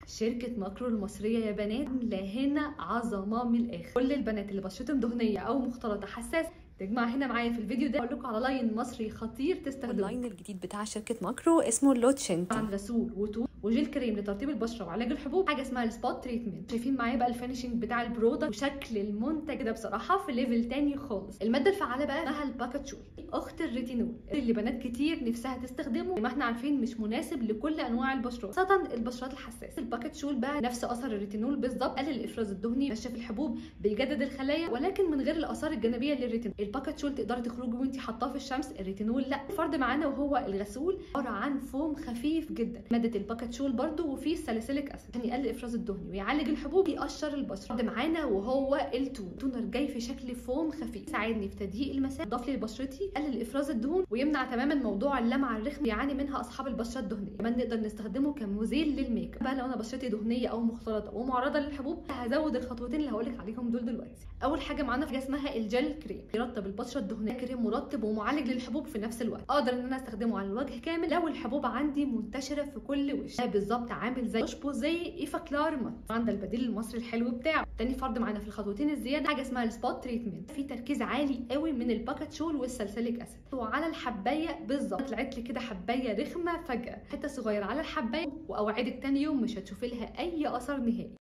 شركة ماكرو المصرية يا بنات لا هنا عظمة من الآخر كل البنات اللي بشرتهم دهنية أو مختلطة حساسة تجمع هنا معايا في الفيديو ده اقول لكم على لاين مصري خطير تستخدموه اللاين الجديد بتاع شركة ماكرو اسمه لوتشنت عن غسول وتوب وجيل كريم لترطيب البشره وعلاج الحبوب حاجه اسمها السبوت تريتمنت شايفين معايا بقى الفينشنج بتاع البرودكت وشكل المنتج ده بصراحه في ليفل تاني خالص الماده الفعاله بقى اسمها الباكاتشول اخت الريتينول اللي بنات كتير نفسها تستخدمه زي ما احنا عارفين مش مناسب لكل انواع البشرات خاصه البشرات الحساسه الباكاتشول بقى نفس اثر الريتينول بالظبط قلل الافراز الدهني نشف الحبوب بيجدد الخلايا ولكن من غير الاثار الجانبيه للريتينول الباكاتشول تقدري تخرجي وانت حاطاه في الشمس الريتينول لا الفرد معانا وهو الغسول عباره عن فوم خفيف جدا ماده الباكاتشول برده وفيه الساليسيليك اسيد عشان يقلل افراز الدهني ويعالج الحبوب يقشر البشره الفرد معانا وهو التون تونر جاي في شكل فوم خفيف يساعدني في تضييق المسام يضاف لي لبشرتي يقلل افراز الدهون ويمنع تماما موضوع اللمعه الرخمه يعاني منها اصحاب البشره الدهنيه كمان نقدر نستخدمه كمزيل للميك اب بقى لو انا بشرتي دهنيه او مختلطه ومعرضه للحبوب هزود الخطوتين اللي هقولك عليهم دول دلوقتي اول حاجه معانا في حاجه اسمها الجل كريم يرطب البشره الدهنيه كريم مرطب ومعالج للحبوب في نفس الوقت اقدر ان انا استخدمه على الوجه كامل لو الحبوب عندي منتشره في كل وش ده بالظبط عامل زي اشبه زي ايفا كلارمت عندنا البديل المصري الحلو بتاعه تاني فرد معانا في الخطوتين الزياده حاجه اسمها السبوت تريتمنت في تركيز عالي قوي من الباكاتشول والسلسليك اسيد وعلى الحبايه بالظبط طلعت لي كده حبايه رخمه فجاه حته صغيره على الحبايه واوعدك تاني يوم مش هتشوفي لها اي اثر نهائي